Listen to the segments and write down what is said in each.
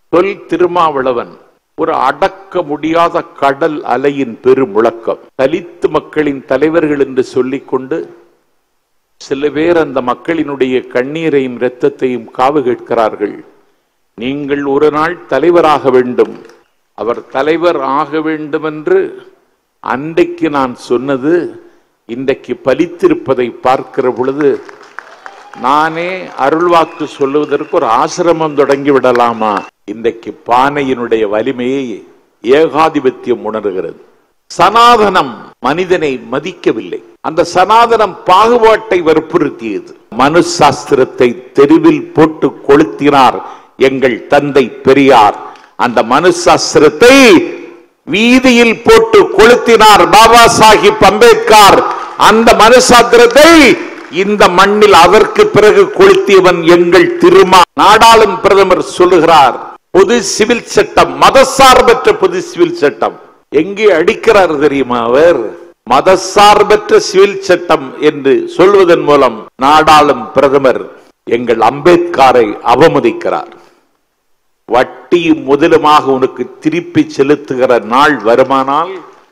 தொல் திருமாவளவன் ஒரு அடக்க முடியாத கடல் அலையின் பெருமுழக்கம் தலித்து மக்களின் தலைவர்கள் என்று சொல்லிக்கொண்டு சில பேர் அந்த மக்களினுடைய கண்ணீரையும் இரத்தத்தையும் காவு கேட்கிறார்கள் நீங்கள் ஒரு நாள் தலைவராக வேண்டும் அவர் தலைவர் ஆக வேண்டும் என்று அன்றைக்கு நான் சொன்னது இன்றைக்கு பலித்திருப்பதை பார்க்கிற பொழுது நானே அருள்வாக்கு சொல்லுவதற்கு ஒரு ஆசிரமம் தொடங்கி விடலாமா இன்றைக்கு பானையினுடைய வலிமையை ஏகாதிபத்தியம் உணர்கிறது சனாதனம் மனிதனை மதிக்கவில்லை அந்த சனாதனம் பாகுபாட்டை வற்புறுத்தியது மனு சாஸ்திரத்தை தெருவில் போட்டு கொளுத்தினார் எங்கள் தந்தை பெரியார் அந்த மனு சாஸ்திரத்தை வீதியில் போட்டு கொளுத்தினார் பாபா சாஹிப் அம்பேத்கர் அந்த மனு சாஸ்திரத்தை இந்த மண்ணில் அதற்கு பிறகு கொளுத்தியவன் எங்கள் திருமா நாடாளும் பிரதமர் சொல்லுகிறார் பொது சிவில் சட்டம் மதசார்பற்ற பொது சிவில் சட்டம் எங்கே அடிக்கிறார் தெரியுமா அவர் மதசார்பற்ற சிவில் சட்டம் என்று சொல்வதன் மூலம் நாடாளும் பிரதமர் எங்கள் அம்பேத்கரை அவமதிக்கிறார் வட்டியும் முதலுமாக உனக்கு திருப்பி செலுத்துகிற நாள் வருமானால்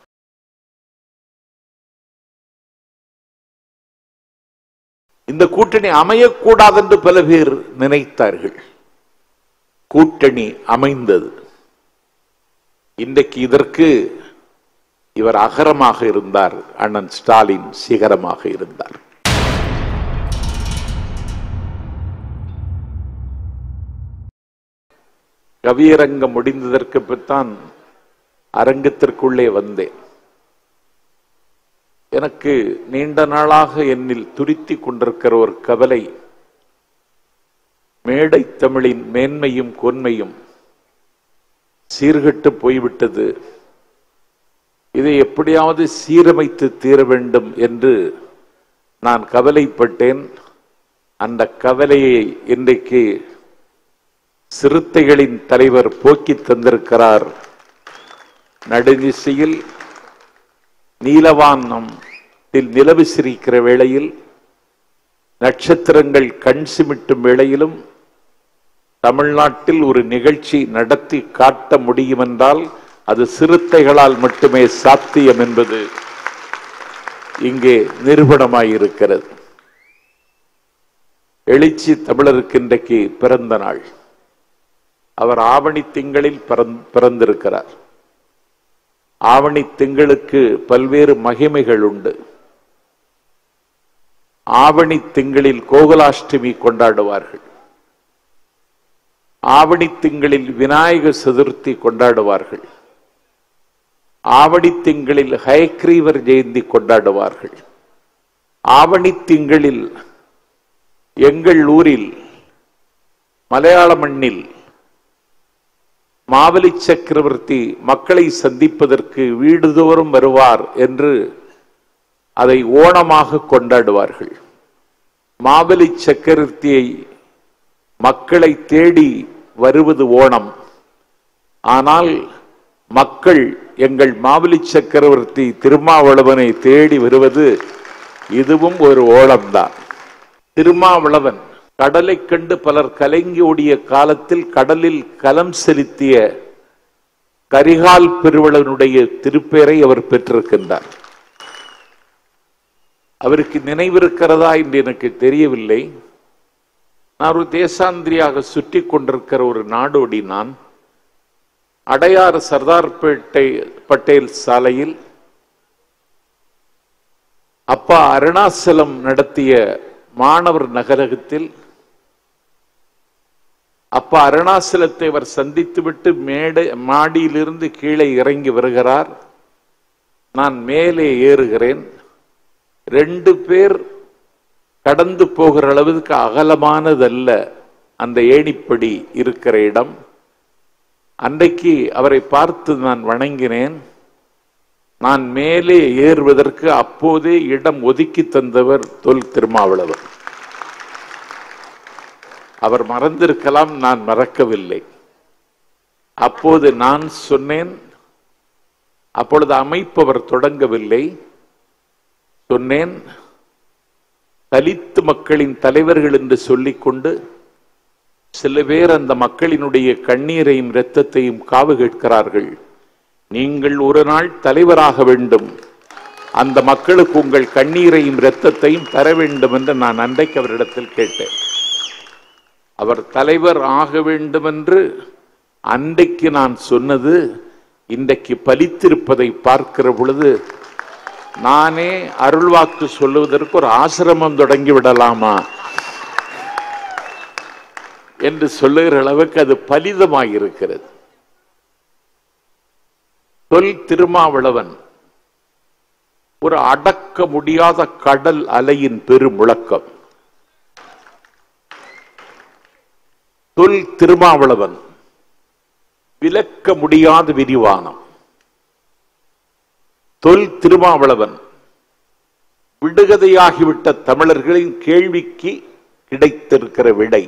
இந்த கூட்டணி அமையக்கூடாது என்று பல பேர் நினைத்தார்கள் கூட்டணி அமைந்தது இன்றைக்கு இதற்கு இவர் அகரமாக இருந்தார் அண்ணன் ஸ்டாலின் சிகரமாக இருந்தார் கவியரங்கம் முடிந்ததற்கு பிற்தான் அரங்கத்திற்குள்ளே வந்தேன் எனக்கு நீண்ட நாளாக என்னில் துருத்தி கொண்டிருக்கிற ஒரு கவலை மேடை தமிழின் மேன்மையும் கொன்மையும் சீர்கெட்டு போய்விட்டது இதை எப்படியாவது சீரமைத்து தீர வேண்டும் என்று நான் கவலைப்பட்டேன் அந்த கவலையை இன்றைக்கு சிறுத்தைகளின் தலைவர் போக்கி தந்திருக்கிறார் நடுநிசையில் நீலவானம் நிலவு சிரிக்கிற வேளையில் நட்சத்திரங்கள் கண் சிமிட்டும் வேளையிலும் தமிழ்நாட்டில் ஒரு நிகழ்ச்சி நடத்தி காட்ட முடியும் என்றால் அது சிறுத்தைகளால் மட்டுமே சாத்தியம் என்பது இங்கே நிரூபணமாயிருக்கிறது எழுச்சி தமிழருக்கு இன்றைக்கு பிறந்த நாள் அவர் ஆவணி திங்களில் பிறந்திருக்கிறார் ஆவணி திங்களுக்கு பல்வேறு மகிமைகள் உண்டு ஆவணி திங்களில் கோகுலாஷ்டமி கொண்டாடுவார்கள் ஆவணி திங்களில் விநாயக சதுர்த்தி கொண்டாடுவார்கள் ஆவணி திங்களில் ஹயக்ரீவர் ஜெயந்தி கொண்டாடுவார்கள் ஆவணி திங்களில் எங்கள் ஊரில் மலையாள மண்ணில் மாவலி சக்கரவர்த்தி மக்களை சந்திப்பதற்கு வீடுதோறும் வருவார் என்று அதை ஓணமாக கொண்டாடுவார்கள் மாவலி சக்கரவர்த்தியை மக்களை தேடி வருவது ஓணம் ஆனால் மக்கள் எங்கள் மாவலி சக்கரவர்த்தி திருமாவளவனை தேடி வருவது இதுவும் ஒரு ஓணம்தான் திருமாவளவன் கடலை கண்டு பலர் கலங்கி ஓடிய காலத்தில் கடலில் கலம் செலுத்திய கரிகால் பெருவளனுடைய திருப்பேரை அவர் பெற்றிருக்கின்றார் அவருக்கு நினைவிருக்கிறதா என்று எனக்கு தெரியவில்லை நான் ஒரு தேசாந்திரியாக சுற்றி கொண்டிருக்கிற ஒரு நாடோடி நான் அடையாறு சர்தார்பேட்டை பட்டேல் சாலையில் அப்பா அருணாசலம் நடத்திய மாணவர் நகரகத்தில் அப்ப அருணாசலத்தை அவர் சந்தித்துவிட்டு மேடை மாடியிலிருந்து கீழே இறங்கி வருகிறார் நான் மேலே ஏறுகிறேன் ரெண்டு பேர் கடந்து போகிற அளவுக்கு அகலமானதல்ல அந்த ஏணிப்படி இருக்கிற இடம் அன்றைக்கு அவரை பார்த்து நான் வணங்கினேன் நான் மேலே ஏறுவதற்கு அப்போதே இடம் ஒதுக்கி தந்தவர் தொல் திருமாவளவர் அவர் மறந்திருக்கலாம் நான் மறக்கவில்லை அப்போது நான் சொன்னேன் அப்பொழுது அமைப்பவர் தொடங்கவில்லை சொன்னேன் தலித்து மக்களின் தலைவர்கள் என்று சொல்லிக்கொண்டு சில பேர் அந்த மக்களினுடைய கண்ணீரையும் இரத்தத்தையும் காவு கேட்கிறார்கள் நீங்கள் ஒரு நாள் தலைவராக வேண்டும் அந்த மக்களுக்கு உங்கள் கண்ணீரையும் இரத்தத்தையும் தர வேண்டும் என்று நான் அன்றைக்கு அவரிடத்தில் கேட்டேன் அவர் தலைவர் ஆக வேண்டும் என்று அன்றைக்கு நான் சொன்னது இன்றைக்கு பலித்திருப்பதை பார்க்கிற பொழுது நானே அருள்வாக்கு சொல்லுவதற்கு ஒரு ஆசிரமம் தொடங்கி விடலாமா என்று சொல்லுகிற அளவுக்கு அது பலிதமாயிருக்கிறது தொல் திருமாவளவன் ஒரு அடக்க முடியாத கடல் அலையின் பெருமுழக்கம் தொல் திருமாவளவன் விலக்க முடியாத விரிவானம் தொல் திருமாவளவன் விடுகதையாகிவிட்ட தமிழர்களின் கேள்விக்கு கிடைத்திருக்கிற விடை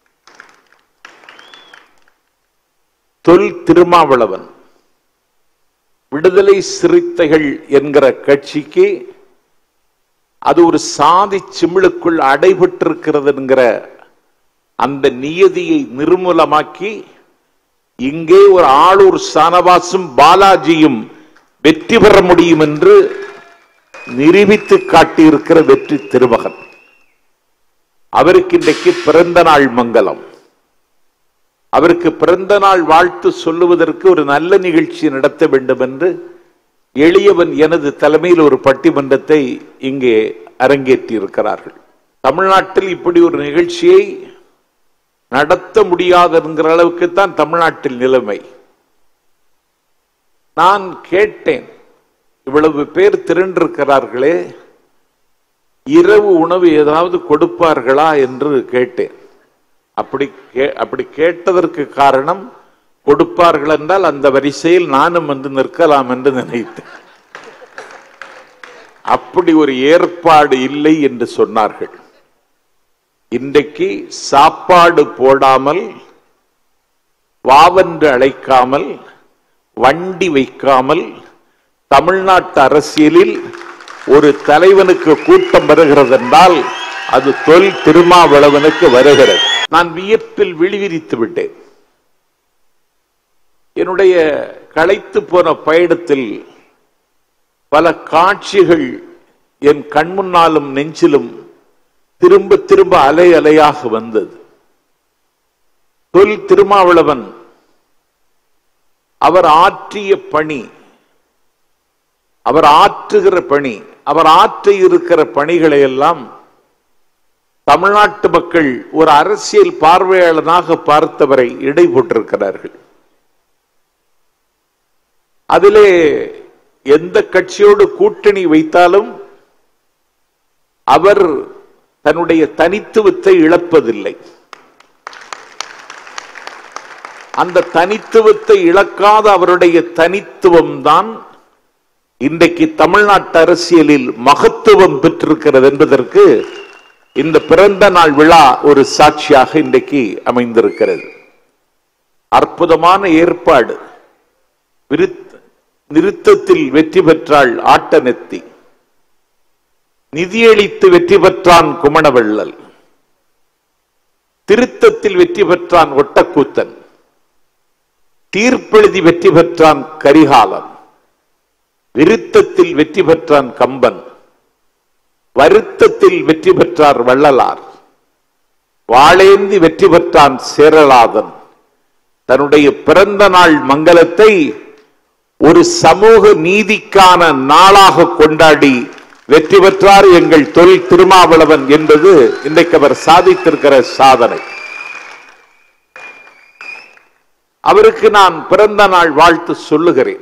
தொல் திருமாவளவன் விடுதலை சிறுத்தைகள் என்கிற கட்சிக்கு அது ஒரு சாதி சிமிழுக்குள் அடைபட்டிருக்கிறது என்கிற அந்த நியதியை நிர்மூலமாக்கி இங்கே ஒரு ஆளூர் சானவாசும் பாலாஜியும் வெற்றி பெற முடியும் என்று நிரூபித்து காட்டியிருக்கிற வெற்றி திருமகன் அவருக்கு இன்றைக்கு பிறந்த நாள் மங்கலம் அவருக்கு பிறந்த நாள் வாழ்த்து சொல்லுவதற்கு ஒரு நல்ல நிகழ்ச்சி நடத்த வேண்டும் என்று எளியவன் எனது தலைமையில் ஒரு பட்டிமன்றத்தை இங்கே அரங்கேற்றி இருக்கிறார்கள் தமிழ்நாட்டில் இப்படி ஒரு நிகழ்ச்சியை நடத்த முடியாதுங்கிற அளவுக்கு தான் தமிழ்நாட்டில் நிலைமை நான் கேட்டேன் இவ்வளவு பேர் திரண்டிருக்கிறார்களே இரவு உணவு ஏதாவது கொடுப்பார்களா என்று கேட்டேன் அப்படி கே- அப்படி கேட்டதற்கு காரணம் கொடுப்பார்கள் என்றால் அந்த வரிசையில் நானும் வந்து நிற்கலாம் என்று நினைத்தேன் அப்படி ஒரு ஏற்பாடு இல்லை என்று சொன்னார்கள் இன்றைக்கு சாப்பாடு போடாமல் வாவென்று அழைக்காமல் வண்டி வைக்காமல் தமிழ்நாட்டு அரசியலில் ஒரு தலைவனுக்கு கூட்டம் வருகிறது என்றால் அது தொல் திருமாவளவனுக்கு வருகிறது நான் வியப்பில் விழிவிரித்து விட்டேன் என்னுடைய களைத்து போன பயணத்தில் பல காட்சிகள் என் கண்முன்னாலும் நெஞ்சிலும் திரும்ப திரும்ப அலை அலையாக வந்தது தொல் திருமாவளவன் அவர் ஆற்றிய பணி அவர் ஆற்றுகிற பணி அவர் ஆற்ற இருக்கிற பணிகளை எல்லாம் தமிழ்நாட்டு மக்கள் ஒரு அரசியல் பார்வையாளனாக பார்த்தவரை இடை போட்டிருக்கிறார்கள் அதிலே எந்த கட்சியோடு கூட்டணி வைத்தாலும் அவர் தன்னுடைய தனித்துவத்தை இழப்பதில்லை அந்த தனித்துவத்தை இழக்காத அவருடைய தனித்துவம் தான் இன்றைக்கு தமிழ்நாட்டு அரசியலில் மகத்துவம் பெற்றிருக்கிறது என்பதற்கு இந்த பிறந்த நாள் விழா ஒரு சாட்சியாக இன்றைக்கு அமைந்திருக்கிறது அற்புதமான ஏற்பாடு விருத்- நிறுத்தத்தில் வெற்றி பெற்றாள் ஆட்டநெத்தி நிதியளித்து வெற்றி பெற்றான் குமணவள்ளல் திருத்தத்தில் வெற்றி பெற்றான் ஒட்டக்கூத்தன் தீர்ப்பெழுதி வெற்றி பெற்றான் கரிகாலன் விருத்தத்தில் வெற்றி பெற்றான் கம்பன் வருத்தத்தில் வெற்றி பெற்றார் வள்ளலார் வாளேந்தி வெற்றி பெற்றான் சேரலாதன் தன்னுடைய பிறந்த நாள் மங்களத்தை ஒரு சமூக நீதிக்கான நாளாக கொண்டாடி வெற்றி பெற்றார் எங்கள் தொழில் திருமாவளவன் என்பது இன்றைக்கு அவர் சாதித்திருக்கிற சாதனை அவருக்கு நான் பிறந்த நாள் வாழ்த்து சொல்லுகிறேன்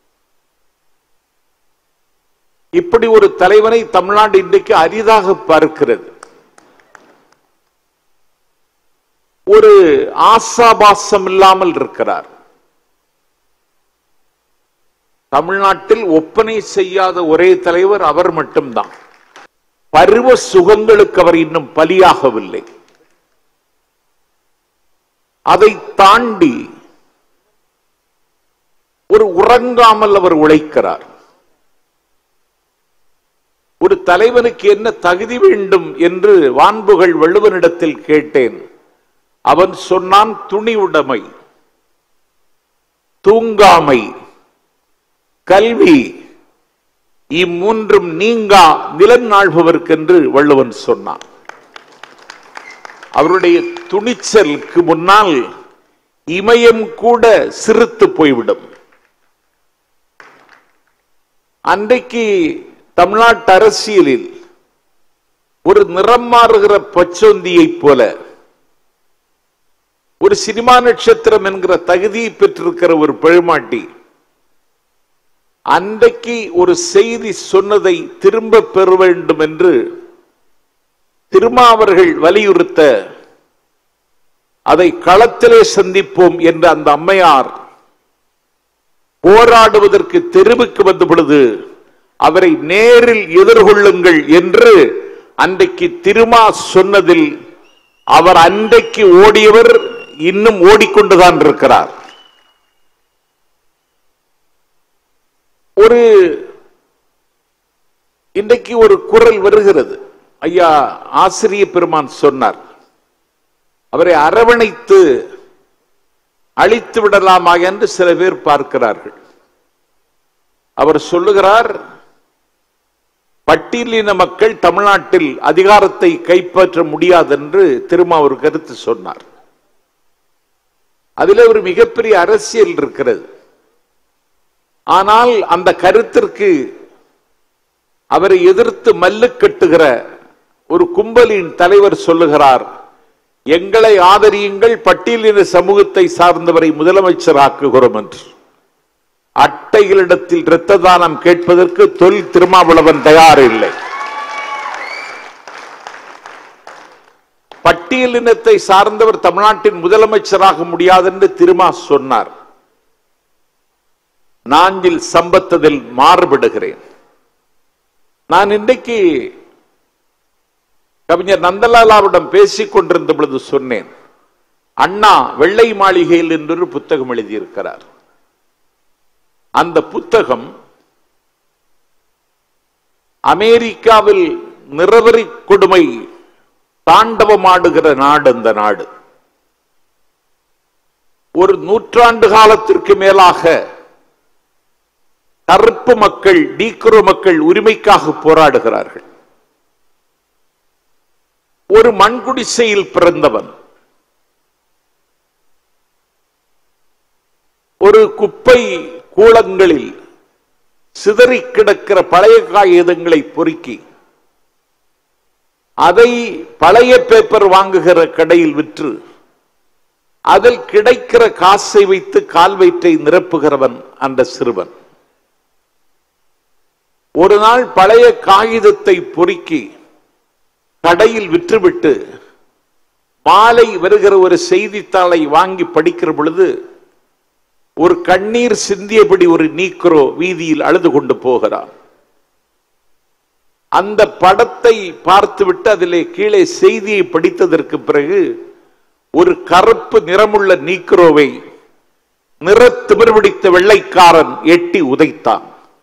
இப்படி ஒரு தலைவனை தமிழ்நாடு இன்றைக்கு அரிதாக பார்க்கிறது ஒரு ஆசாபாசம் இல்லாமல் இருக்கிறார் தமிழ்நாட்டில் ஒப்பனை செய்யாத ஒரே தலைவர் அவர் மட்டும்தான் பருவ சுகங்களுக்கு அவர் இன்னும் பலியாகவில்லை அதை தாண்டி ஒரு உறங்காமல் அவர் உழைக்கிறார் ஒரு தலைவனுக்கு என்ன தகுதி வேண்டும் என்று வான்புகள் வள்ளுவனிடத்தில் கேட்டேன் அவன் சொன்னான் துணிவுடைமை தூங்காமை கல்வி இம்மூன்றும் நீங்கா நிலநாள்பவர்க்கென்று வள்ளுவன் சொன்னான் அவருடைய துணிச்சலுக்கு முன்னால் இமயம் கூட சிரித்து போய்விடும் அன்றைக்கு தமிழ்நாட்டு அரசியலில் ஒரு நிறம் மாறுகிற பச்சொந்தியைப் போல ஒரு சினிமா நட்சத்திரம் என்கிற தகுதியை பெற்றிருக்கிற ஒரு பெருமாட்டி அன்றைக்கு ஒரு செய்தி சொன்னதை திரும்ப பெற வேண்டும் என்று திருமாவர்கள் வலியுறுத்த அதை களத்திலே சந்திப்போம் என்ற அந்த அம்மையார் போராடுவதற்கு தெருவுக்கு வந்த பொழுது அவரை நேரில் எதிர்கொள்ளுங்கள் என்று அன்றைக்கு திருமா சொன்னதில் அவர் அன்றைக்கு ஓடியவர் இன்னும் ஓடிக்கொண்டுதான் இருக்கிறார் ஒரு இன்றைக்கு ஒரு குரல் வருகிறது ஐயா ஆசிரிய பெருமான் சொன்னார் அவரை அரவணைத்து அழித்து விடலாமா என்று சில பேர் பார்க்கிறார்கள் அவர் சொல்லுகிறார் பட்டியலின மக்கள் தமிழ்நாட்டில் அதிகாரத்தை கைப்பற்ற முடியாது என்று திரும்ப ஒரு கருத்து சொன்னார் அதில் ஒரு மிகப்பெரிய அரசியல் இருக்கிறது ஆனால் அந்த கருத்திற்கு அவரை எதிர்த்து மல்லு கட்டுகிற ஒரு கும்பலின் தலைவர் சொல்லுகிறார் எங்களை ஆதரியுங்கள் பட்டியலின சமூகத்தை சார்ந்தவரை முதலமைச்சராக்குகிறோம் என்று அட்டைகளிடத்தில் இரத்த தானம் கேட்பதற்கு தொல் திருமாவளவன் தயார் இல்லை பட்டியலினத்தை சார்ந்தவர் தமிழ்நாட்டின் முதலமைச்சராக முடியாது என்று திருமா சொன்னார் நாஞ்சில் சம்பத்ததில் மாறுபடுகிறேன் நான் இன்றைக்கு கவிஞர் நந்தலாலாவிடம் பேசிக் கொண்டிருந்த பொழுது சொன்னேன் அண்ணா வெள்ளை மாளிகையில் என்று ஒரு புத்தகம் எழுதியிருக்கிறார் அந்த புத்தகம் அமெரிக்காவில் நிறவரி கொடுமை தாண்டவமாடுகிற நாடு அந்த நாடு ஒரு நூற்றாண்டு காலத்திற்கு மேலாக கருப்பு மக்கள் டீக்ரோ மக்கள் உரிமைக்காக போராடுகிறார்கள் ஒரு மண்குடிசையில் பிறந்தவன் ஒரு குப்பை கூளங்களில் சிதறி கிடக்கிற பழைய காகிதங்களை பொறுக்கி அதை பழைய பேப்பர் வாங்குகிற கடையில் விற்று அதில் கிடைக்கிற காசை வைத்து கால் வயிற்றை நிரப்புகிறவன் அந்த சிறுவன் ஒரு நாள் பழைய காகிதத்தை பொறுக்கி கடையில் விற்றுவிட்டு மாலை வருகிற ஒரு செய்தித்தாளை வாங்கி படிக்கிற பொழுது ஒரு கண்ணீர் சிந்தியபடி ஒரு நீக்ரோ வீதியில் அழுது கொண்டு போகிறான் அந்த படத்தை பார்த்துவிட்டு அதிலே கீழே செய்தியை படித்ததற்கு பிறகு ஒரு கருப்பு நிறமுள்ள நீக்ரோவை நிறத்திமிர் பிடித்த வெள்ளைக்காரன் எட்டி உதைத்தான்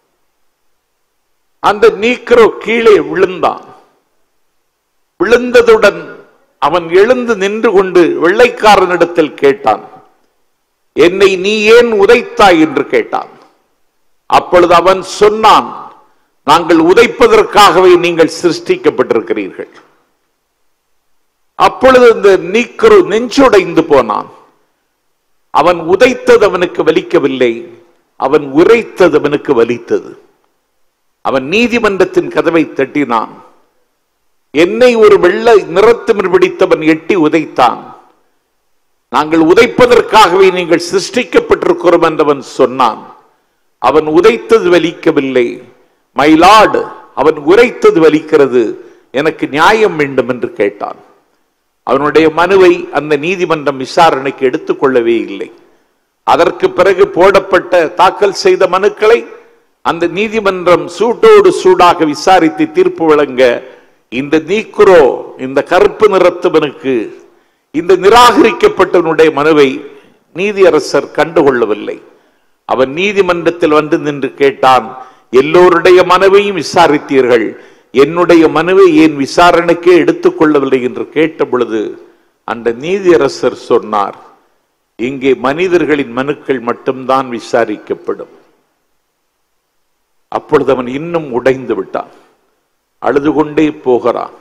அந்த நீக்ரோ கீழே விழுந்தான் விழுந்ததுடன் அவன் எழுந்து நின்று கொண்டு வெள்ளைக்காரனிடத்தில் கேட்டான் என்னை நீ ஏன் உதைத்தாய் என்று கேட்டான் அப்பொழுது அவன் சொன்னான் நாங்கள் உதைப்பதற்காகவே நீங்கள் சிருஷ்டிக்கப்பட்டிருக்கிறீர்கள் அப்பொழுது இந்த நீக்கரு நெஞ்சுடைந்து போனான் அவன் உதைத்தது அவனுக்கு வலிக்கவில்லை அவன் உரைத்தது அவனுக்கு வலித்தது அவன் நீதிமன்றத்தின் கதவை தட்டினான் என்னை ஒரு வெள்ளை நிறத்திமிர் பிடித்தவன் எட்டி உதைத்தான் நாங்கள் உதைப்பதற்காகவே நீங்கள் சிருஷ்டிக்கப்பட்டிருக்கிறோம் என்றவன் சொன்னான் அவன் உதைத்தது வலிக்கவில்லை மயிலாடு அவன் உரைத்தது வலிக்கிறது எனக்கு நியாயம் வேண்டும் என்று கேட்டான் அவனுடைய மனுவை அந்த நீதிமன்றம் விசாரணைக்கு எடுத்துக்கொள்ளவே இல்லை அதற்கு பிறகு போடப்பட்ட தாக்கல் செய்த மனுக்களை அந்த நீதிமன்றம் சூட்டோடு சூடாக விசாரித்து தீர்ப்பு வழங்க இந்த நீக்குரோ இந்த கருப்பு நிறத்தவனுக்கு இந்த நிராகரிக்கப்பட்டவனுடைய மனுவை நீதியரசர் கண்டுகொள்ளவில்லை அவன் நீதிமன்றத்தில் வந்து நின்று கேட்டான் எல்லோருடைய மனுவையும் விசாரித்தீர்கள் என்னுடைய மனுவை ஏன் விசாரணைக்கே எடுத்துக்கொள்ளவில்லை என்று கேட்ட பொழுது அந்த நீதியரசர் சொன்னார் இங்கே மனிதர்களின் மனுக்கள் மட்டும்தான் விசாரிக்கப்படும் அப்பொழுது அவன் இன்னும் உடைந்து விட்டான் அழுது கொண்டே போகிறான்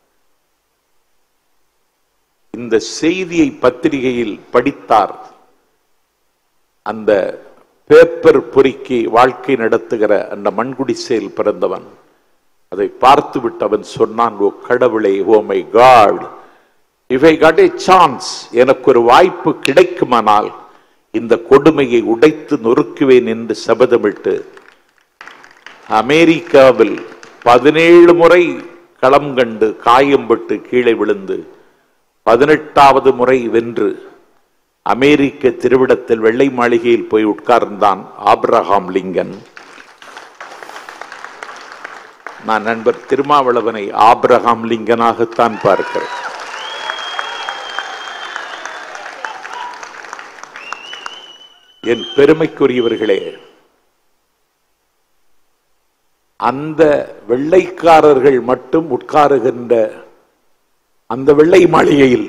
இந்த செய்தியை பத்திரிகையில் படித்தார் அந்த பேப்பர் பொறுக்கி வாழ்க்கை நடத்துகிற அந்த மண்குடிசையில் பிறந்தவன் அதை பார்த்து விட்டு அவன் சொன்னான் ஓ கடவுளே oh my god if I got a chance எனக்கு ஒரு வாய்ப்பு கிடைக்குமானால் இந்த கொடுமையை உடைத்து நொறுக்குவேன் என்று சபதமிட்டு அமெரிக்காவில் பதினேழு முறை களம் கண்டு காயம்பட்டு கீழே விழுந்து பதினெட்டாவது முறை வென்று அமெரிக்க திருவிடத்தில் வெள்ளை மாளிகையில் போய் உட்கார்ந்தான் ஆப்ரஹாம் லிங்கன் நான் நண்பர் திருமாவளவனை ஆப்ரஹாம் லிங்கனாகத்தான் பார்க்கிறேன் என் பெருமைக்குரியவர்களே அந்த வெள்ளைக்காரர்கள் மட்டும் உட்காருகின்ற அந்த வெள்ளை மாளிகையில்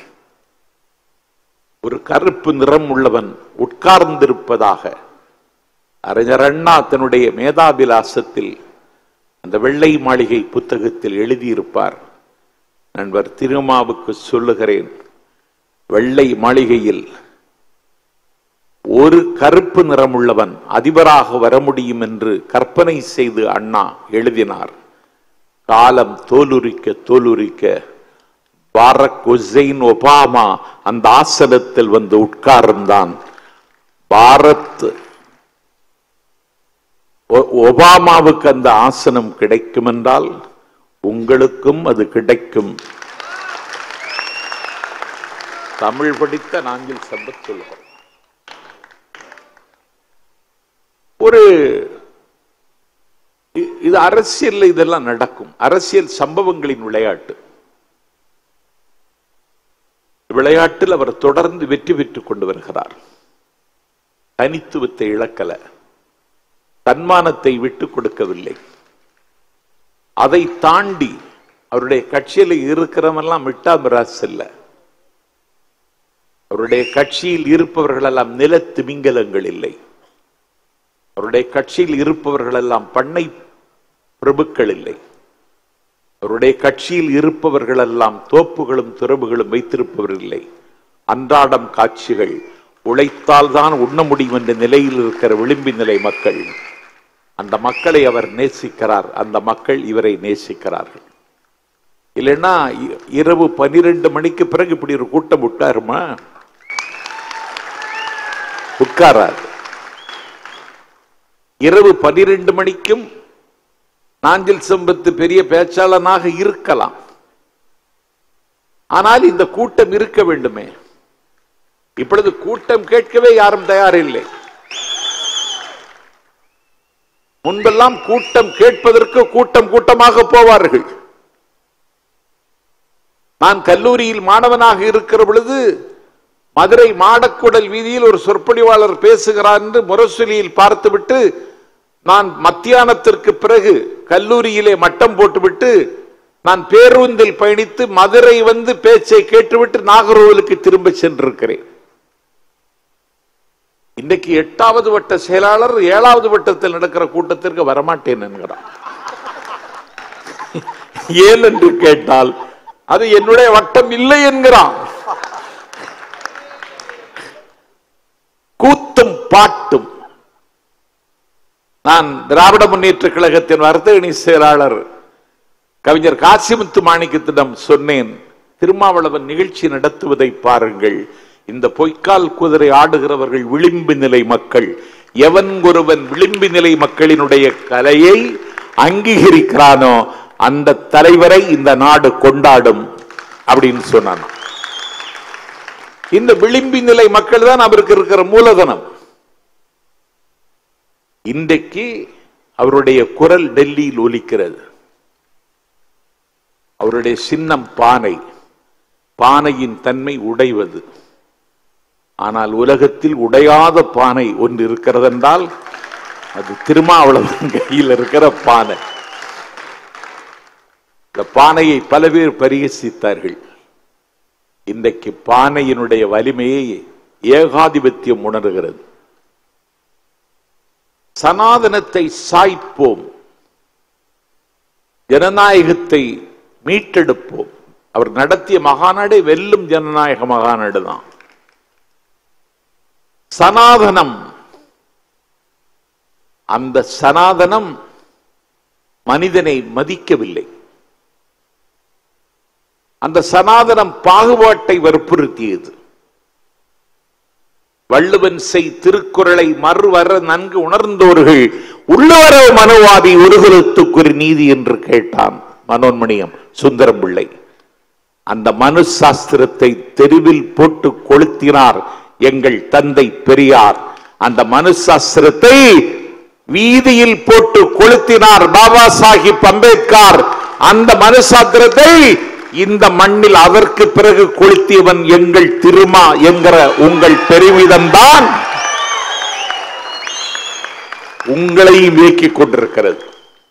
ஒரு கருப்பு நிறம் உள்ளவன் உட்கார்ந்திருப்பதாக அறிஞர் அண்ணா தன்னுடைய மேதாபிலாசத்தில் அந்த வெள்ளை மாளிகை புத்தகத்தில் எழுதியிருப்பார் நண்பர் திருமாவுக்கு சொல்லுகிறேன் வெள்ளை மாளிகையில் ஒரு கருப்பு நிறமுள்ளவன் அதிபராக வர முடியும் என்று கற்பனை செய்து அண்ணா எழுதினார் காலம் தோலுரிக்க தோலுரிக்க பாரக் ஹுசைன் ஒபாமா அந்த ஆசனத்தில் வந்து உட்கார்ந்தான் பாரத் ஒ- ஒபாமாவுக்கு அந்த ஆசனம் கிடைக்கும் என்றால் உங்களுக்கும் அது கிடைக்கும் தமிழ் படித்த நாங்கள் சம்பத் சொல்கிறோம் ஒரு இ- இது அரசியல்ல இதெல்லாம் நடக்கும் அரசியல் சம்பவங்களின் விளையாட்டு விளையாட்டில் அவர் தொடர்ந்து வெற்றி பெற்றுக் கொண்டு வருகிறார் தனித்துவத்தை இழக்கல தன்மானத்தை விட்டுக் கொடுக்கவில்லை அதை தாண்டி அவருடைய கட்சியில் இருக்கிறவெல்லாம் மிட்டா மிராஸ் இல்ல அவருடைய கட்சியில் இருப்பவர்கள் எல்லாம் நில திமிங்கலங்கள் இல்லை அவருடைய கட்சியில் இருப்பவர்கள் எல்லாம் பண்ணை பிரபுக்கள் இல்லை அவருடைய கட்சியில் இருப்பவர்கள் எல்லாம் தோப்புகளும் துறவுகளும் வைத்திருப்பவர் இல்லை அன்றாடம் காட்சிகள் உழைத்தால் தான் உண்ண முடியும் என்ற நிலையில் இருக்கிற விளிம்பி நிலை மக்கள் அந்த மக்களை அவர் நேசிக்கிறார் அந்த மக்கள் இவரை நேசிக்கிறார்கள் இல்லைன்னா இ- இரவு பனிரெண்டு மணிக்கு பிறகு இப்படி ஒரு கூட்டம் உட்காருமா உட்காராது இரவு பனிரெண்டு மணிக்கும் நாஞ்சில் சம்பத்து பெரிய பேச்சாளனாக இருக்கலாம் ஆனால் இந்த கூட்டம் இருக்க வேண்டுமே இப்பொழுது கூட்டம் கேட்கவே யாரும் தயாரில்லை முன்பெல்லாம் கூட்டம் கேட்பதற்கு கூட்டம் கூட்டமாக போவார்கள் நான் கல்லூரியில் மாணவனாக இருக்கிற பொழுது மதுரை மாடக்குடல் வீதியில் ஒரு சொற்பொழிவாளர் பேசுகிறார் என்று முரசொலியில் பார்த்துவிட்டு நான் மத்தியானத்திற்கு பிறகு கல்லூரியிலே மட்டம் போட்டுவிட்டு நான் பேருந்தில் பயணித்து மதுரை வந்து பேச்சை கேட்டுவிட்டு நாகர்கோவிலுக்கு திரும்ப சென்றிருக்கிறேன் இன்னைக்கு எட்டாவது வட்ட செயலாளர் ஏழாவது வட்டத்தில் நடக்கிற கூட்டத்திற்கு வரமாட்டேன் என்கிறார் ஏன் என்று கேட்டால் அது என்னுடைய வட்டம் இல்லை என்கிறான் கூத்தும் பாட்டும் நான் திராவிட முன்னேற்ற கழகத்தின் வர்த்தகணி செயலாளர் கவிஞர் காசிமுத்து மாணிக்கத்திடம் சொன்னேன் திருமாவளவன் நிகழ்ச்சி நடத்துவதை பாருங்கள் இந்த பொய்க்கால் குதிரை ஆடுகிறவர்கள் விளிம்பு நிலை மக்கள் எவன் ஒருவன் விளிம்பு நிலை மக்களினுடைய கலையை அங்கீகரிக்கிறானோ அந்த தலைவரை இந்த நாடு கொண்டாடும் அப்படின்னு சொன்னான் இந்த விளிம்பி நிலை மக்கள் தான் அவருக்கு இருக்கிற மூலதனம் இன்றைக்கு அவருடைய குரல் டெல்லியில் ஒலிக்கிறது அவருடைய சின்னம் பானை பானையின் தன்மை உடைவது ஆனால் உலகத்தில் உடையாத பானை ஒன்று இருக்கிறது என்றால் அது திருமாவளவன் கையில் இருக்கிற பானை இந்த பானையை பல பேர் பரிகசித்தார்கள் இன்றைக்கு பானையினுடைய வலிமையை ஏகாதிபத்தியம் உணர்கிறது சனாதனத்தை சாய்ப்போம் ஜனநாயகத்தை மீட்டெடுப்போம் அவர் நடத்திய மகாநாடே வெல்லும் ஜனநாயக மகாநாடு தான் சனாதனம் அந்த சனாதனம் மனிதனை மதிக்கவில்லை அந்த சனாதனம் பாகுபாட்டை வற்புறுத்தியது வள்ளுவன் செய் திருக்குறளை மறுவர நன்கு உணர்ந்தோர்கள் உள்ளவரவு மனுவாதி ஒருகுலத்துக்குரிய நீதி என்று கேட்டான் மனோன்மணியம் சுந்தரம் பிள்ளை அந்த மனு சாஸ்திரத்தை தெருவில் போட்டு கொளுத்தினார் எங்கள் தந்தை பெரியார் அந்த மனு சாஸ்திரத்தை வீதியில் போட்டு கொளுத்தினார் பாபா சாஹிப் அம்பேத்கர் அந்த மனு சாஸ்திரத்தை இந்த மண்ணில் அதற்கு பிறகு கொளுத்தியவன் எங்கள் திருமா என்கிற உங்கள் பெருமிதம்தான் உங்களையும் இயக்கிக் கொண்டிருக்கிறது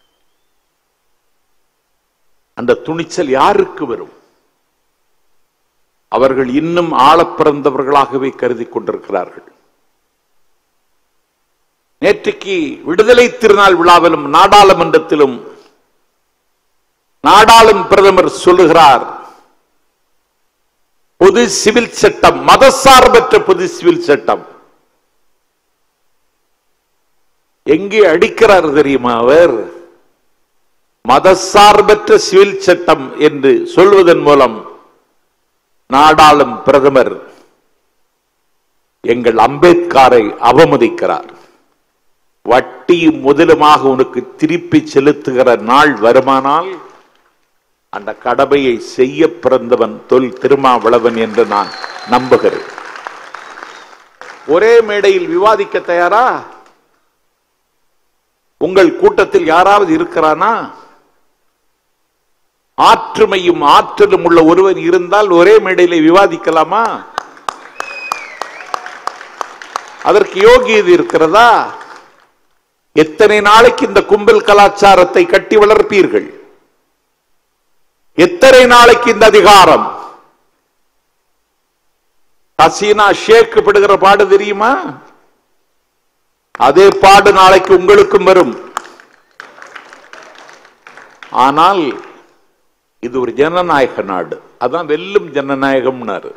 அந்த துணிச்சல் யாருக்கு வரும் அவர்கள் இன்னும் ஆளப் பிறந்தவர்களாகவே கருதி கொண்டிருக்கிறார்கள் நேற்றுக்கு விடுதலை திருநாள் விழாவிலும் நாடாளுமன்றத்திலும் நாடாளும் பிரதமர் சொல்லுகிறார் பொது சிவில் சட்டம் மதசார்பற்ற பொது சிவில் சட்டம் எங்கே அடிக்கிறார் தெரியுமா அவர் மதசார்பற்ற சிவில் சட்டம் என்று சொல்வதன் மூலம் நாடாளும் பிரதமர் எங்கள் அம்பேத்கரை அவமதிக்கிறார் வட்டியும் முதலுமாக உனக்கு திருப்பி செலுத்துகிற நாள் வருமானால் அந்த கடமையை செய்ய பிறந்தவன் தொல் திருமாவளவன் என்று நான் நம்புகிறேன் ஒரே மேடையில் விவாதிக்க தயாரா உங்கள் கூட்டத்தில் யாராவது இருக்கிறானா ஆற்றுமையும் ஆற்றலும் உள்ள ஒருவன் இருந்தால் ஒரே மேடையில விவாதிக்கலாமா அதற்கு யோகியது இருக்கிறதா எத்தனை நாளைக்கு இந்த கும்பல் கலாச்சாரத்தை கட்டி வளர்ப்பீர்கள் எத்தனை நாளைக்கு இந்த அதிகாரம் ஹசீனா ஷேக் படுகிற பாடு தெரியுமா அதே பாடு நாளைக்கு உங்களுக்கும் வரும் ஆனால் இது ஒரு ஜனநாயக நாடு அதான் வெல்லும் ஜனநாயகம்னாரு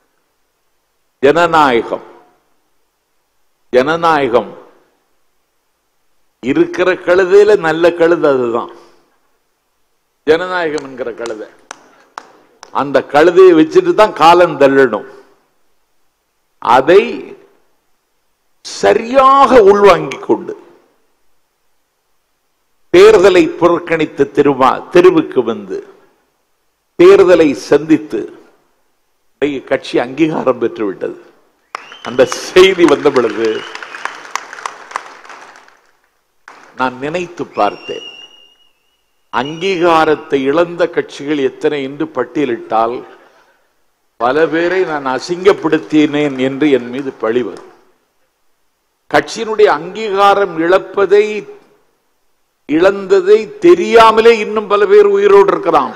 ஜனநாயகம் ஜனநாயகம் இருக்கிற கழுதையில நல்ல கழுதை அதுதான் ஜனநாயகம் என்கிற கழுதை அந்த கழுதையை வச்சுட்டு தான் காலம் தள்ளணும் அதை சரியாக உள்வாங்கிக் கொண்டு தேர்தலை புறக்கணித்த திருமா தெருவுக்கு வந்து தேர்தலை சந்தித்து இன்றைக்கு கட்சி அங்கீகாரம் பெற்று விட்டது அந்த செய்தி வந்த பொழுது நான் நினைத்து பார்த்தேன் அங்கீகாரத்தை இழந்த கட்சிகள் எத்தனை என்று பட்டியலிட்டால் பல பேரை நான் அசிங்கப்படுத்தினேன் என்று என் மீது பழி வரும் கட்சியினுடைய அங்கீகாரம் இழப்பதை இழந்ததை தெரியாமலே இன்னும் பல பேர் உயிரோடு இருக்கிறான்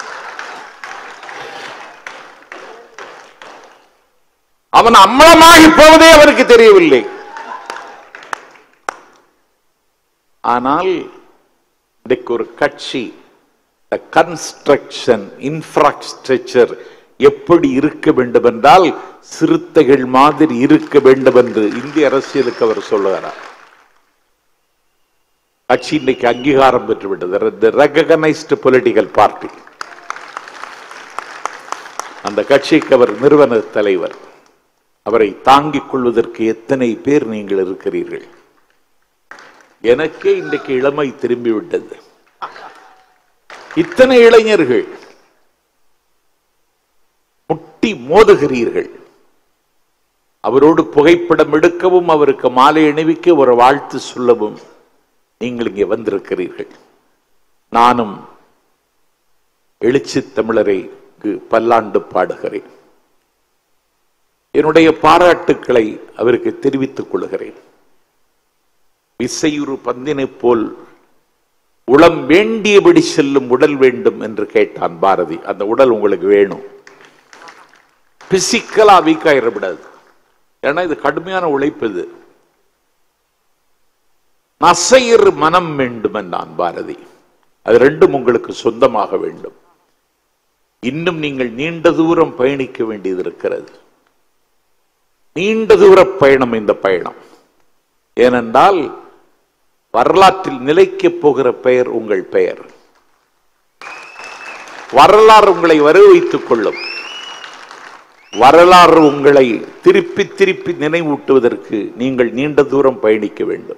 அவன் அம்மலமாகி போவதே அவருக்கு தெரியவில்லை ஆனால் இன்றைக்கு ஒரு கட்சி கன்ஸ்ட்ரக்ஷன் இன்ஃப்ராஸ்ட்ரக்சர் எப்படி இருக்க வேண்டும் என்றால் சிறுத்தைகள் மாதிரி இருக்க வேண்டும் என்று இந்திய அரசியலுக்கு அவர் சொல்லுகிறார் கட்சி இன்னைக்கு அங்கீகாரம் பெற்றுவிட்டது ரெகனைஸ்டு பொலிட்டிக்கல் பார்ட்டி அந்த கட்சிக்கு அவர் நிறுவன தலைவர் அவரை தாங்கிக் கொள்வதற்கு எத்தனை பேர் நீங்கள் இருக்கிறீர்கள் எனக்கே இன்றைக்கு இளமை திரும்பிவிட்டது இத்தனை இளைஞர்கள் முட்டி மோதுகிறீர்கள் அவரோடு புகைப்படம் எடுக்கவும் அவருக்கு மாலை அணிவிக்க ஒரு வாழ்த்து சொல்லவும் நீங்கள் இங்கே வந்திருக்கிறீர்கள் நானும் எழுச்சி தமிழரை பல்லாண்டு பாடுகிறேன் என்னுடைய பாராட்டுக்களை அவருக்கு தெரிவித்துக் கொள்கிறேன் விசையுறு பந்தினை போல் உளம் வேண்டியபடி செல்லும் உடல் வேண்டும் என்று கேட்டான் பாரதி அந்த உடல் உங்களுக்கு வேணும் பிசிக்கலா வீக் ஆயிடக்கூடாது ஏன்னா இது கடுமையான உழைப்பு இது நசையர் மனம் வேண்டும் என்றான் பாரதி அது ரெண்டும் உங்களுக்கு சொந்தமாக வேண்டும் இன்னும் நீங்கள் நீண்ட தூரம் பயணிக்க வேண்டியது இருக்கிறது நீண்ட தூர பயணம் இந்த பயணம் ஏனென்றால் வரலாற்றில் நிலைக்கப் போகிற பெயர் உங்கள் பெயர் வரலாறு உங்களை வரவைத்துக் கொள்ளும் வரலாறு உங்களை திருப்பி திருப்பி நினைவூட்டுவதற்கு நீங்கள் நீண்ட தூரம் பயணிக்க வேண்டும்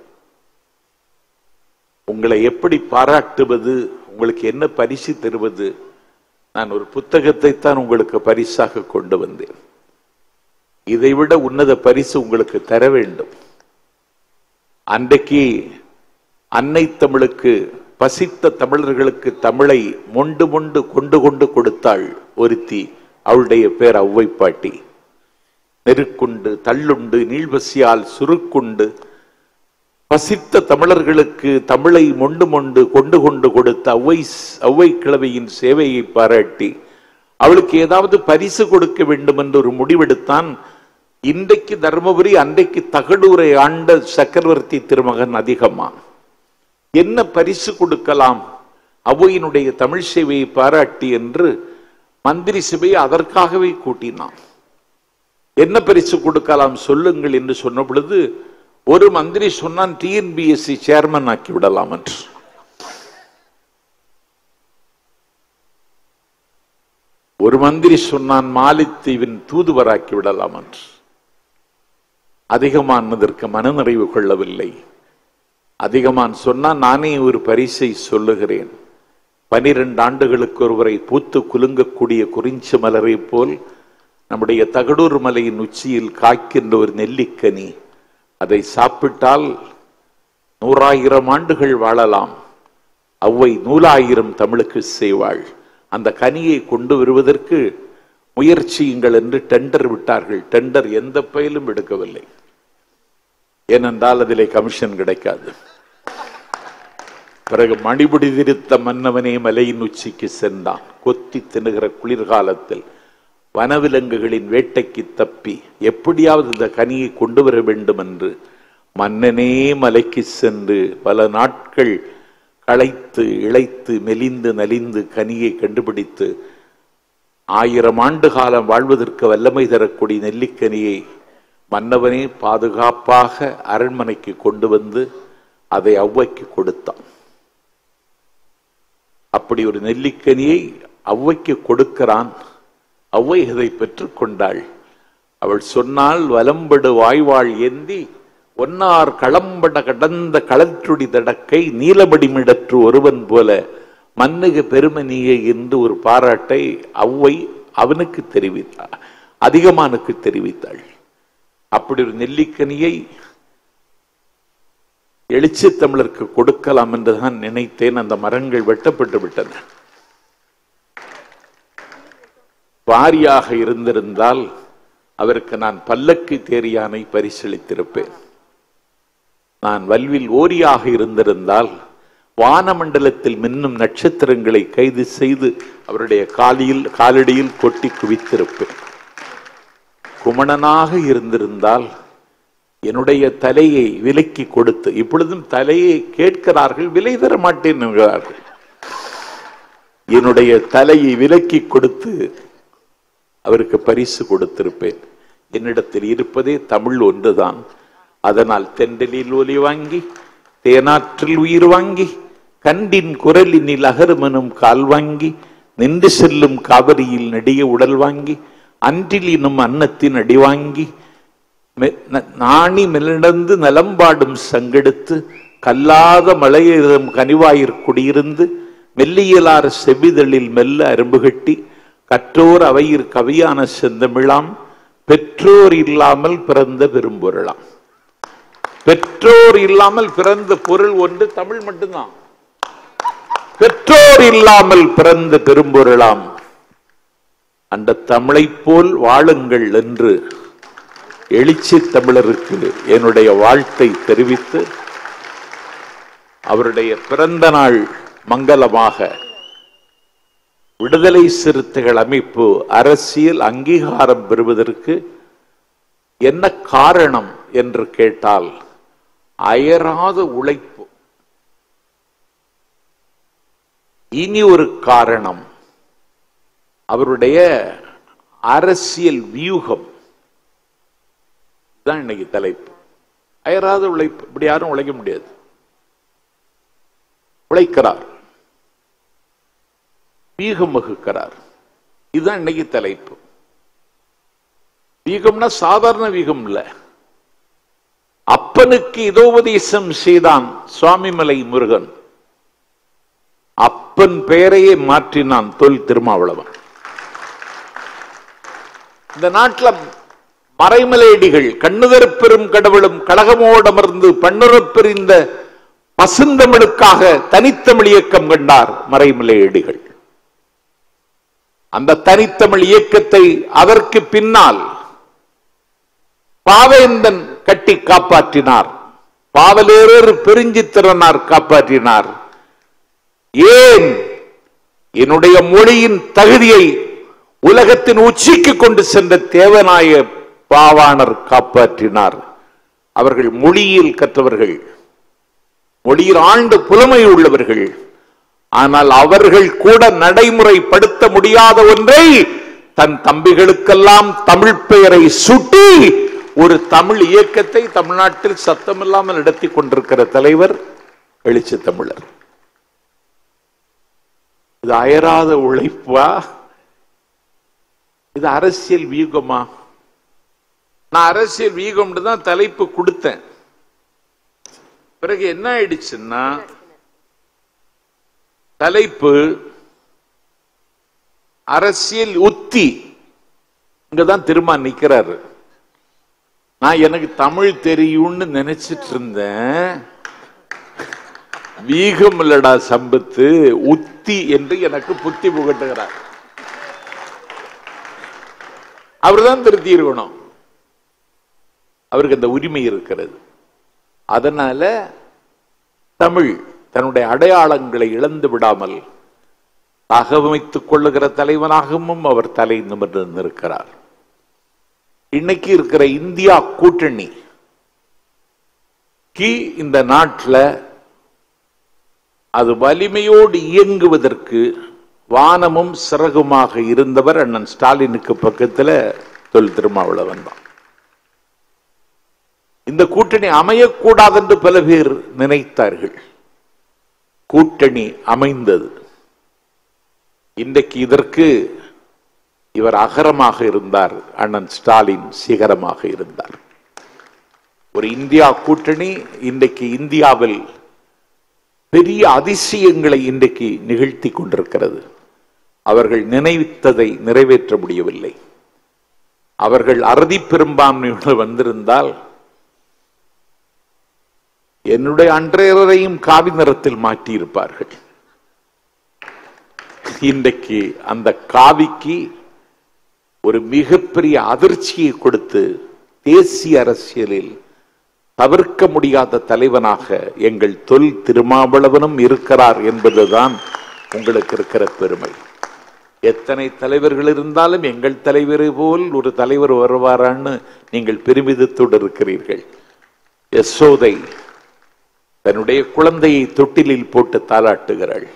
உங்களை எப்படி பாராட்டுவது உங்களுக்கு என்ன பரிசு தருவது நான் ஒரு புத்தகத்தை தான் உங்களுக்கு பரிசாக கொண்டு வந்தேன் இதைவிட உன்னத பரிசு உங்களுக்கு தர வேண்டும் அன்றைக்கு அன்னை தமிழுக்கு பசித்த தமிழர்களுக்கு தமிழை மொண்டு மொண்டு கொண்டு கொண்டு கொடுத்தாள் ஒருத்தி அவளுடைய பேர் ஔவை பாட்டி நெருக்குண்டு தள்ளுண்டு நீள்வசியால் சுருக்குண்டு பசித்த தமிழர்களுக்கு தமிழை மொண்டு மொண்டு கொண்டு கொண்டு கொடுத்த ஔவை ஔவை கிழவியின் சேவையை பாராட்டி அவளுக்கு ஏதாவது பரிசு கொடுக்க வேண்டும் என்று ஒரு முடிவெடுத்தான் இன்றைக்கு தர்மபுரி அன்றைக்கு தகடூரை ஆண்ட சக்கரவர்த்தி திருமகன் அதிகமா என்ன பரிசு கொடுக்கலாம் ஔவையினுடைய தமிழ் சேவையை பாராட்டி என்று மந்திரி சபையை அதற்காகவே கூட்டினான் என்ன பரிசு கொடுக்கலாம் சொல்லுங்கள் என்று சொன்ன பொழுது ஒரு மந்திரி சொன்னான் டிஎன்பிஎஸ்சி சேர்மன் ஆக்கி விடலாம் என்று ஒரு மந்திரி சொன்னான் மாலித்தீவின் தூதுவராக்கி விடலாம் என்று அதிகமானதற்கு மனநிறைவு கொள்ளவில்லை அதிகமான் சொன்னால் நானே ஒரு பரிசை சொல்லுகிறேன் பனிரெண்டு ஆண்டுகளுக்கு ஒருவரை பூத்து குலுங்கக்கூடிய குறிஞ்சி மலரை போல் நம்முடைய தகடூர் மலையின் உச்சியில் காய்க்கின்ற ஒரு நெல்லிக்கனி அதை சாப்பிட்டால் நூறாயிரம் ஆண்டுகள் வாழலாம் அவ்வை நூலாயிரம் தமிழுக்கு செய்வாள் அந்த கனியை கொண்டு வருவதற்கு முயற்சியுங்கள் என்று டெண்டர் விட்டார்கள் டெண்டர் எந்த பயிலும் எடுக்கவில்லை ஏனென்றால் அதிலே கமிஷன் கிடைக்காது பிறகு மணிபுடி திருத்த மன்னவனே மலையின் உச்சிக்கு சென்றான் கொத்தி திணுகிற குளிர்காலத்தில் வனவிலங்குகளின் வேட்டைக்கு தப்பி எப்படியாவது இந்த கனியை கொண்டு வர வேண்டும் என்று மன்னனே மலைக்கு சென்று பல நாட்கள் களைத்து இழைத்து மெலிந்து நலிந்து கனியை கண்டுபிடித்து ஆயிரம் ஆண்டு காலம் வாழ்வதற்கு வல்லமை தரக்கூடிய நெல்லிக்கனியை மன்னவனே பாதுகாப்பாக அரண்மனைக்கு கொண்டு வந்து அதை ஔவைக்கு கொடுத்தான் அப்படி ஒரு நெல்லிக்கனியை ஔவைக்கு கொடுக்கிறான் ஔவை அதை பெற்றுக்கொண்டாள் அவள் சொன்னால் வலம்படு வாய்வாள் ஏந்தி ஒன்னார் களம்பட கடந்த களற்றுடி தடக்கை நீலமடிமிடற்று ஒருவன் போல மன்னுக பெருமனியே என்று ஒரு பாராட்டை ஔவை அவனுக்கு தெரிவித்தாள் அதிகமானுக்கு தெரிவித்தாள் அப்படி ஒரு நெல்லிக்கனியை எழுச்சி தமிழருக்கு கொடுக்கலாம் என்றுதான் நினைத்தேன் அந்த மரங்கள் வெட்டப்பட்டு விட்டன வாரியாக இருந்திருந்தால் அவருக்கு நான் பல்லக்கு தேரியானை பரிசளித்திருப்பேன் நான் வல்வில் ஓரியாக இருந்திருந்தால் வானமண்டலத்தில் மின்னும் நட்சத்திரங்களை கைது செய்து அவருடைய காலியில் காலடியில் கொட்டி குவித்திருப்பேன் குமணனாக இருந்திருந்தால் என்னுடைய தலையை விலைக்கு கொடுத்து இப்பொழுதும் தலையை கேட்கிறார்கள் விலை தர மாட்டேன் என்கிறார்கள் என்னுடைய தலையை விலக்கி கொடுத்து அவருக்கு பரிசு கொடுத்திருப்பேன் என்னிடத்தில் இருப்பதே தமிழ் ஒன்றுதான் அதனால் தென்றலில் ஒலி வாங்கி தேனாற்றில் உயிர் வாங்கி கண்டின் குரலினில் அகருமனும் கால் வாங்கி நின்று செல்லும் காவிரியில் நெடிய உடல் வாங்கி அன்றிலினும் அன்னத்தின் அடி வாங்கி நாணி மெலிடந்து நலம்பாடும் சங்கெடுத்து கல்லாத மலையிடம் கனிவாயிற் குடியிருந்து மெல்லியலார் செவிதழில் மெல்ல அரும்பு கட்டி கற்றோர் அவையிற் கவியான செந்தமிழாம் பெற்றோர் இல்லாமல் பிறந்த பெரும்பொருளாம் பெற்றோர் இல்லாமல் பிறந்த பொருள் ஒன்று தமிழ் மட்டும்தான் பெற்றோர் இல்லாமல் பிறந்த பெரும்பொருளாம் அந்த தமிழைப் போல் வாழுங்கள் என்று எழுச்சி தமிழருக்கு என்னுடைய வாழ்த்தை தெரிவித்து அவருடைய பிறந்த நாள் மங்களமாக விடுதலை சிறுத்தைகள் அமைப்பு அரசியல் அங்கீகாரம் பெறுவதற்கு என்ன காரணம் என்று கேட்டால் அயராத உழைப்பு இனி ஒரு காரணம் அவருடைய அரசியல் வியூகம் தான் இன்னைக்கு தலைப்பு அயராத உழைப்பு இப்படி யாரும் உழைக்க முடியாது உழைக்கிறார் வீகம் வகுக்கிறார் இதுதான் இன்னைக்கு தலைப்பு வீகம்னா சாதாரண வீகம் இல்ல அப்பனுக்கு இதோபதேசம் செய்தான் சுவாமிமலை முருகன் அப்பன் பெயரையே மாற்றினான் தொல் திருமாவளவன் இந்த நாட்டில் மறைமலையடிகள் கண்ணுதர் பெரும் கடவுளும் கழகமோடமர்ந்து பண்ணுறப் பிரிந்த பசுந்தமிழுக்காக தனித்தமிழ் இயக்கம் கண்டார் மறைமலையடிகள் அந்த தனித்தமிழ் இயக்கத்தை அதற்கு பின்னால் பாவேந்தன் கட்டி காப்பாற்றினார் பாவலேரர் பெருஞ்சித்திரனார் காப்பாற்றினார் ஏன் என்னுடைய மொழியின் தகுதியை உலகத்தின் உச்சிக்கு கொண்டு சென்ற தேவநாய பாவாணர் காப்பாற்றினார் அவர்கள் மொழியில் கற்றவர்கள் மொழியில் ஆழ்ந்த புலமை உள்ளவர்கள் ஆனால் அவர்கள் கூட நடைமுறைப்படுத்த முடியாத ஒன்றை தன் தம்பிகளுக்கெல்லாம் தமிழ் பெயரை சுட்டி ஒரு தமிழ் இயக்கத்தை தமிழ்நாட்டில் சத்தமில்லாமல் நடத்தி கொண்டிருக்கிற தலைவர் எழுச்சி தமிழர் இது அயராத உழைப்பா இது அரசியல் வியூகமா நான் அரசியல் வியூகம்னு தான் தலைப்பு கொடுத்தேன் பிறகு என்ன ஆயிடுச்சுன்னா தலைப்பு அரசியல் உத்தி இங்கதான் திரும்ப நிக்கிறாரு நான் எனக்கு தமிழ் தெரியும்னு நினைச்சிட்டு இருந்தேன் வீகம் இல்லடா சம்பத்து உத்தி என்று எனக்கு புத்தி புகட்டுகிறார் அவர்தான் திருத்தி இருக்கணும் அவருக்கு அந்த உரிமை இருக்கிறது அதனால தமிழ் தன்னுடைய அடையாளங்களை இழந்து விடாமல் தகவமைத்துக் கொள்ளுகிற தலைவனாகவும் அவர் தலை நிமிர்ந்து நிற்கிறார் இன்னைக்கு இருக்கிற இந்தியா கூட்டணி கி இந்த நாட்டில் அது வலிமையோடு இயங்குவதற்கு வானமும் சிறகுமாக இருந்தவர் அண்ணன் ஸ்டாலினுக்கு பக்கத்துல தொல் திருமாவளவன் தான் இந்த கூட்டணி அமையக்கூடாது என்று பல பேர் நினைத்தார்கள் கூட்டணி அமைந்தது இன்றைக்கு இதற்கு இவர் அகரமாக இருந்தார் அண்ணன் ஸ்டாலின் சிகரமாக இருந்தார் ஒரு இந்தியா கூட்டணி இன்றைக்கு இந்தியாவில் பெரிய அதிசயங்களை இன்றைக்கு நிகழ்த்தி கொண்டிருக்கிறது அவர்கள் நினைத்ததை நிறைவேற்ற முடியவில்லை அவர்கள் அறுதி பெரும்பான்மையோடு வந்திருந்தால் என்னுடைய அன்றையரையும் காவி நிறத்தில் மாற்றியிருப்பார்கள் இன்றைக்கு அந்த காவிக்கு ஒரு மிகப்பெரிய அதிர்ச்சியை கொடுத்து தேசிய அரசியலில் தவிர்க்க முடியாத தலைவனாக எங்கள் தொல் திருமாவளவனும் இருக்கிறார் என்பதுதான் உங்களுக்கு இருக்கிற பெருமை எத்தனை தலைவர்கள் இருந்தாலும் எங்கள் தலைவரை போல் ஒரு தலைவர் வருவாரான்னு நீங்கள் பெருமிதத்தோடு இருக்கிறீர்கள் யசோதை தன்னுடைய குழந்தையை தொட்டிலில் போட்டு தாளாட்டுகிறாள்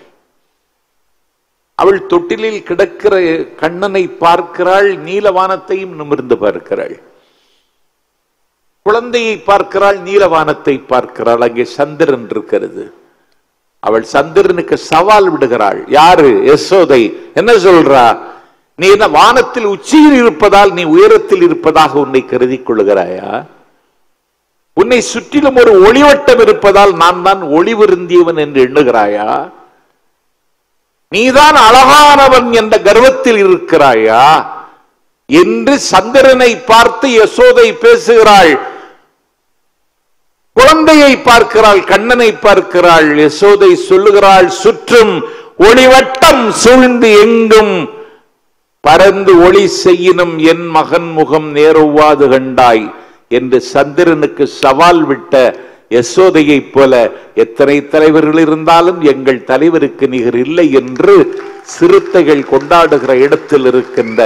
அவள் தொட்டிலில் கிடக்கிற கண்ணனை பார்க்கிறாள் நீலவானத்தையும் நிமிர்ந்து பார்க்கிறாள் குழந்தையை பார்க்கிறாள் நீலவானத்தை பார்க்கிறாள் அங்கே சந்திரன் இருக்கிறது அவள் சந்திரனுக்கு சவால் விடுகிறாள் யாரு யசோதை என்ன சொல்றா நீ என்ன வானத்தில் உச்சியில் இருப்பதால் நீ உயரத்தில் இருப்பதாக உன்னை கருதி கொள்ளுகிறாயா உன்னை சுற்றிலும் ஒரு ஒளிவட்டம் இருப்பதால் நான் தான் ஒளிவிருந்தியவன் என்று எண்ணுகிறாயா நீதான் அழகானவன் என்ற கர்வத்தில் இருக்கிறாயா என்று சந்திரனை பார்த்து யசோதை பேசுகிறாள் குழந்தையை பார்க்கிறாள் கண்ணனை பார்க்கிறாள் யசோதை சொல்லுகிறாள் சுற்றும் ஒளிவட்டம் சூழ்ந்து எங்கும் பறந்து ஒளி செய்யினும் என் மகன் முகம் நேருவாது கண்டாய் என்று சந்திரனுக்கு சவால் விட்ட யசோதையைப் போல எத்தனை தலைவர்கள் இருந்தாலும் எங்கள் தலைவருக்கு நிகர் இல்லை என்று சிறுத்தைகள் கொண்டாடுகிற இடத்தில் இருக்கின்ற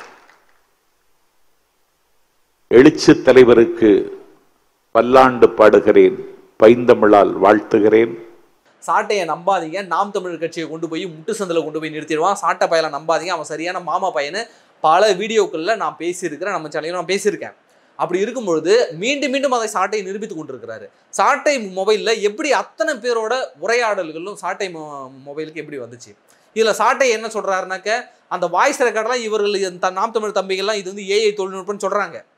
எழுச்சி தலைவருக்கு பல்லாண்டு பாடுகிறேன் பைந்தமிழால் வாழ்த்துகிறேன் சாட்டையை நம்பாதீங்க நாம் தமிழர் கட்சியை கொண்டு போய் முட்டு சந்தில் கொண்டு போய் நிறுத்திடுவான் சாட்டை பையலை நம்பாதீங்க அவன் சரியான மாமா பையனு பல வீடியோக்களில் நான் பேசியிருக்கிறேன் நம்ம சேனலையும் நான் பேசியிருக்கேன் அப்படி இருக்கும்பொழுது மீண்டும் மீண்டும் அதை சாட்டையை நிரூபித்து கொண்டிருக்கிறாரு சாட்டை மொபைலில் எப்படி அத்தனை பேரோட உரையாடல்களும் சாட்டை மொ- மொபைலுக்கு எப்படி வந்துச்சு இதில் சாட்டை என்ன சொல்கிறாருனாக்க அந்த வாய்ஸ் ரெக்கார்டெலாம் இவர்கள் இந்த நாம் தமிழ் தம்பிகள்லாம் இது வந்து ஏஐ தொழில்நுட்பம்னு சொல்கிறாங்க